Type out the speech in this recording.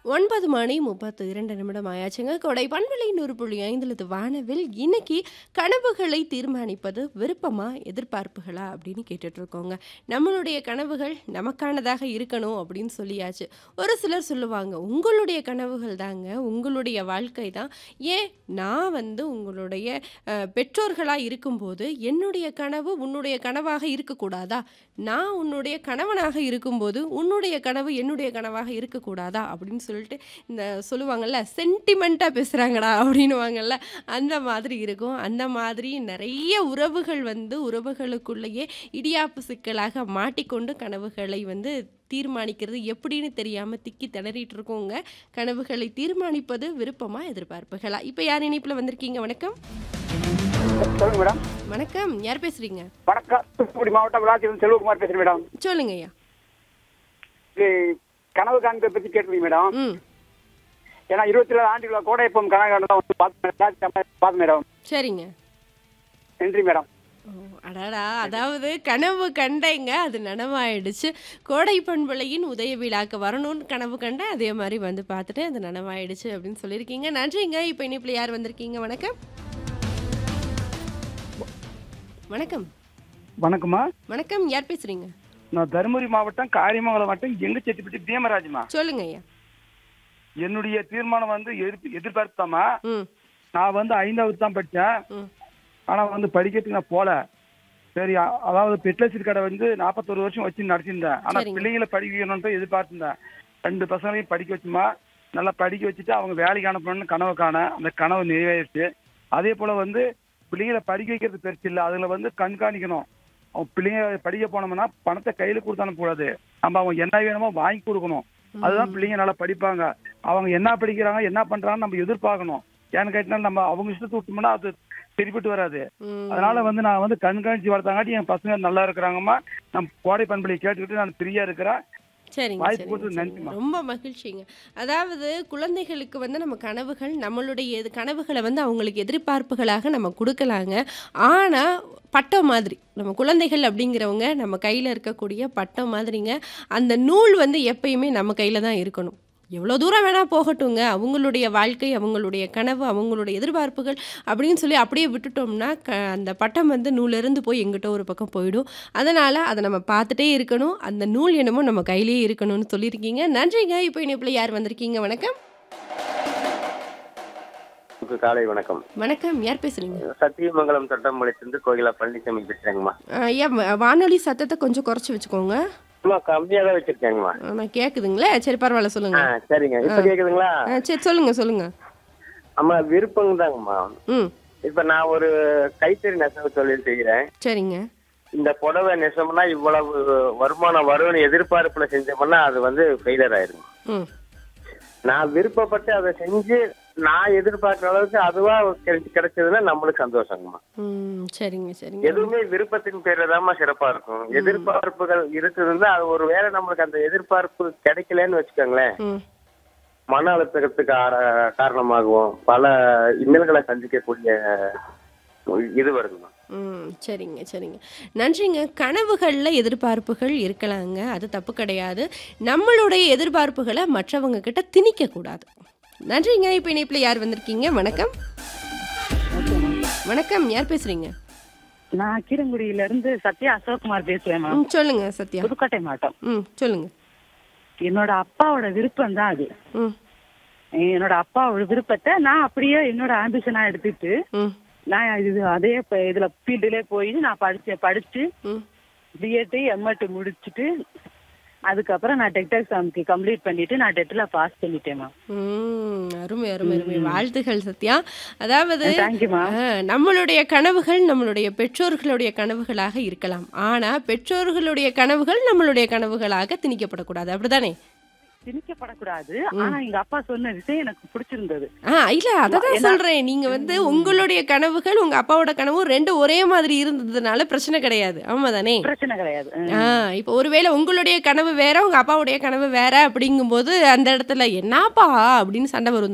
ஒன்பது மணி முப்பத்து இரண்டு நிமிடம் ஆயாச்சுங்க கொடை பண்பலை நூறு புள்ளி ஐந்துலது வானவில் இன்னைக்கு கனவுகளை தீர்மானிப்பது விருப்பமா எதிர்பார்ப்புகளா அப்படின்னு கேட்டுட்டு இருக்கோங்க நம்மளுடைய கனவுகள் நமக்கானதாக இருக்கணும் அப்படின்னு சொல்லியாச்சு ஒரு சிலர் சொல்லுவாங்க உங்களுடைய கனவுகள் தாங்க உங்களுடைய வாழ்க்கை தான் ஏன் நான் வந்து உங்களுடைய அஹ், பெற்றோர்களா இருக்கும்போது என்னுடைய கனவு உன்னுடைய கனவாக இருக்கக்கூடாதா நான் உன்னுடைய கணவனாக இருக்கும்போது உன்னுடைய கனவு என்னுடைய கனவாக இருக்கக்கூடாதா அப்படின்னு சொல்லிட்டு இந்த சொல்லுவாங்கல்ல சென்டிமெண்ட்டாக பேசுகிறாங்கடா அப்படின்னுவாங்கல்ல அந்த மாதிரி இருக்கும் அந்த மாதிரி நிறைய உறவுகள் வந்து உறவுகளுக்குள்ளேயே இடியாப்பு சிக்கலாக மாட்டிக்கொண்டு கனவுகளை வந்து தீர்மானிக்கிறது எப்படின்னு தெரியாமல் திக்கி திணறிட்டு இருக்கோங்க கனவுகளை தீர்மானிப்பது விருப்பமா எதிர்பார்ப்புகளா இப்போ யார் இணைப்பில் வந்திருக்கீங்க வணக்கம் சொல்லுங்க மேடம் வணக்கம் யார் பேசுறீங்க வணக்கம் தூத்துக்குடி மாவட்டம் விளாச்சியிலிருந்து செல்வகுமார் பேசுறேன் மேடம் சொல்லுங்க ஐயா இது கனவு காண்பதை பத்தி கேட்டுருங்க மேடம் ம் ஏன்னா இருபத்தி ஏழு ஆண்டுகள கோடைப்பம் கனவு காண்டதான் வந்து பார்த்து பார்த்து மேடம் சரிங்க நன்றி மேடம் ஓ, அடடா அதாவது கனவு கண்டேங்க அது நனவாயிடுச்சு கோடை பண்பலையின் உதய விழாக்கு வரணும்னு கனவு கண்டேன் அதே மாதிரி வந்து பார்த்துட்டு அது நனவாயிடுச்சு அப்படின்னு சொல்லியிருக்கீங்க நன்றிங்க இப்போ இனிப்பில் யார் வந்திருக்கீங்க வணக்கம் வணக்கம் வணக்கம்மா வணக்கம் யார் பேசுறீங்க நான் தருமபுரி மாவட்டம் காரியமங்கலம் மாவட்டம் எங்க செட்டிப்பட்டி பீமராஜ்மா சொல்லுங்க ஐயா என்னுடைய தீர்மானம் வந்து எதிர்ப்பு எதிர்பார்த்தாமா ம் நான் வந்து ஐந்தாவது தான் படித்தேன் ம் ஆனா வந்து படிக்கிறதுக்கு நான் போல சரி அ- அதாவது பெட்லசீட் கடை வந்து நாற்பத்தொரு வருஷம் வச்சு நடத்திருந்தேன் ஆனா சரிங்க. பிள்ளைங்களை படிக்க வைக்கணும்னு எதிர்பார்த்திருந்தேன் ரெண்டு பசங்களையும் படிக்க வச்சுமா நல்லா படிக்க வச்சுட்டு அவங்க வேலைக்கு அனுப்பணும்னு கனவு காண அந்த கனவு நிறைவேறிச்சு அதே போல வந்து பிள்ளைங்களை படிக்க வைக்கிறது பெருசு இல்லை அதுல வந்து கண்காணிக்கணும் அவங்க பிள்ளைங்க படிக்க போனோம்னா பணத்தை கையில கொடுத்து அனுப்பக்கூடாது நம்ம அவங்க என்ன வேணுமோ வாங்கி கொடுக்கணும் அதுதான் பிள்ளைங்க நல்லா படிப்பாங்க அவங்க என்ன படிக்கிறாங்க என்ன பண்றாங்கன்னு நம்ம எதிர்பார்க்கணும் ஏன்னு கேட்டா நம்ம அவங்க இஷ்டத்தை விட்டோம்னா அது சரிப்பட்டு வராது ம் அதனால வந்து நான் வந்து கண்காணிச்சு வளர்த்தாங்காட்டி என் பசங்க நல்லா இருக்கிறாங்கம்மா நான் கோடை பண்பலை கேட்டுக்கிட்டு நான் ஃப்ரீயா இருக்கிறேன் சரிங்க வாய்ப்பு சரிங்க, கொடுத்தது சரிங்க. நன்றிம்மா. ரொம்ப மகிழ்ச்சிங்க அதாவது குழந்தைகளுக்கு வந்து நம்ம கனவுகள் நம்மளுடைய எது கனவுகளை வந்து அவங்களுக்கு எதிர்பார்ப்புகளாக நம்ம கொடுக்கலாங்க ஆனால் பட்டம் மாதிரி நம்ம குழந்தைகள் அப்படிங்கிறவங்க நம்ம கையில் இருக்கக்கூடிய பட்டம் மாதிரிங்க அந்த நூல் வந்து எப்பயுமே நம்ம கையில் தான் இருக்கணும் எவ்வளோ தூரம் வேணால் போகட்டுங்க அவங்களுடைய வாழ்க்கை அவங்களுடைய கனவு அவங்களுடைய எதிர்பார்ப்புகள் அப்படின்னு சொல்லி அப்படியே விட்டுட்டோம்னா க அந்த பட்டம் வந்து நூலிருந்து போய் எங்கிட்ட ஒரு பக்கம் போயிடும் அதனால் அதை நம்ம பார்த்துட்டே இருக்கணும் அந்த நூல் என்னமோ நம்ம கையிலேயே இருக்கணும்னு சொல்லியிருக்கீங்க நன்றிங்க இப்போ இனிப்பில் யார் வந்திருக்கீங்க வணக்கம் உங்களுக்கு காலை வணக்கம் வணக்கம் யார் பேசுகிறீங்க சத்தியமங்கலம் தட்டம்பளைச்சிருந்து கோகிலா பழனிசாமி பேசுறேங்கம்மா ஐயா வ- வானொலி சத்தத்தை கொஞ்சம் குறைச்சி வச்சுக்கோங்க அம்மா கம்மியா தான் வச்சிருக்கேங்கம்மா ஆ, நான் கேட்குதுங்களே சரி பரவாயில்ல ஆ சொல்லுங்க சரிங்க இப்ப கேக்குதுங்களா ஆ, சரி சொல்லுங்க சொல்லுங்க அம்மா விருப்பம் தாங்கம்மா ம் இப்ப நான் ஒரு கைத்தறி நெசவு தொழில் செய்கிறேன் சரிங்க இந்த புடவை நெசவுனா இவ்வளவு வருமானம் வரும்னு எதிர்பார்ப்புல செஞ்சோம்னா அது வந்து ஃபெயிலியர் ஆயிருங்க ம் நான் விருப்பப்பட்டு அதை செஞ்சு நான் எதிர்பார்க்குற அளவுக்கு அதுவா கிடைச்சு கிடைச்சதுன்னா நம்மளுக்கு சந்தோஷங்கம்மா ம் சரிங்க சரிங்க எதுவுமே விருப்பத்தின் பேர்ல தாம்மா சிறப்பா இருக்கும் எதிர்பார்ப்புகள் இருக்குதுன்னா அது ஒரு வேளை நம்மளுக்கு அந்த எதிர்பார்ப்பு கிடைக்கலன்னு வச்சுக்கோங்களேன் ம் மன அழுத்தத்துக்கு ஆர- காரணமாகவும் பல இன்னல்களை சந்திக்கக்கூடிய இது வருதுமா ம் சரிங்க சரிங்க நன்றிங்க கனவுகளில் எதிர்பார்ப்புகள் இருக்கலாங்க அது தப்பு கிடையாது நம்மளுடைய எதிர்பார்ப்புகளை மற்றவங்க கிட்ட திணிக்கக்கூடாது நன்றிங்க இப்போ இணைப்பில் யார் வந்திருக்கீங்க வணக்கம் வணக்கம் யார் பேசுறீங்க நான் கீரங்குடியில இருந்து சத்யா அசோக்குமார் பேசுறேன் மேம் ம் சொல்லுங்க சத்யா புதுக்கோட்டை மாவட்டம் ம் சொல்லுங்க என்னோட அப்பாவோட விருப்பம் தான் அது ம் என்னோட அப்பாவோட விருப்பத்தை நான் அப்படியே என்னோட ஆம்பிஷனா எடுத்துட்டு ம் நான் இது அதே இப்ப இதுல ஃபீல்டுலே போய் நான் படிச்சேன் படிச்சு ம் பிஎட் எம்எட் முடிச்சுட்டு அதுக்கப்புறம் நான் டெட் எக்ஸாமுக்கு கம்ப்ளீட் பண்ணிட்டு நான் டெட்ல பாஸ் பண்ணிட்டேன் மேம் ம் அருமை அருமை அருமை வாழ்த்துகள் சத்யா அதாவது தேங்க்யூ மேம் ஆ, நம்மளுடைய கனவுகள் நம்மளுடைய பெற்றோர்களுடைய கனவுகளாக இருக்கலாம் ஆனா பெற்றோர்களுடைய கனவுகள் நம்மளுடைய கனவுகளாக திணிக்கப்படக்கூடாது அப்படிதானே திணிக்கப்படக்கூடாது ஆனா எங்க அப்பா சொன்ன விஷயம் எனக்கு பிடிச்சிருந்தது ஆ இல்ல அததான் சொல்றேன் நீங்க வந்து உங்களுடைய கனவுகள் உங்க அப்பாவோட கனவும் ரெண்டும் ஒரே மாதிரி இருந்ததுனால பிரச்சனை கிடையாது ஆமா தானே பிரச்சனை கிடையாது ம். ஆ இப்போ ஒருவேளை உங்களுடைய கனவு வேற உங்க அப்பாவுடைய கனவு வேற அப்படிங்கும்போது அந்த இடத்துல என்னப்பா அப்படின்னு சண்டை வரும்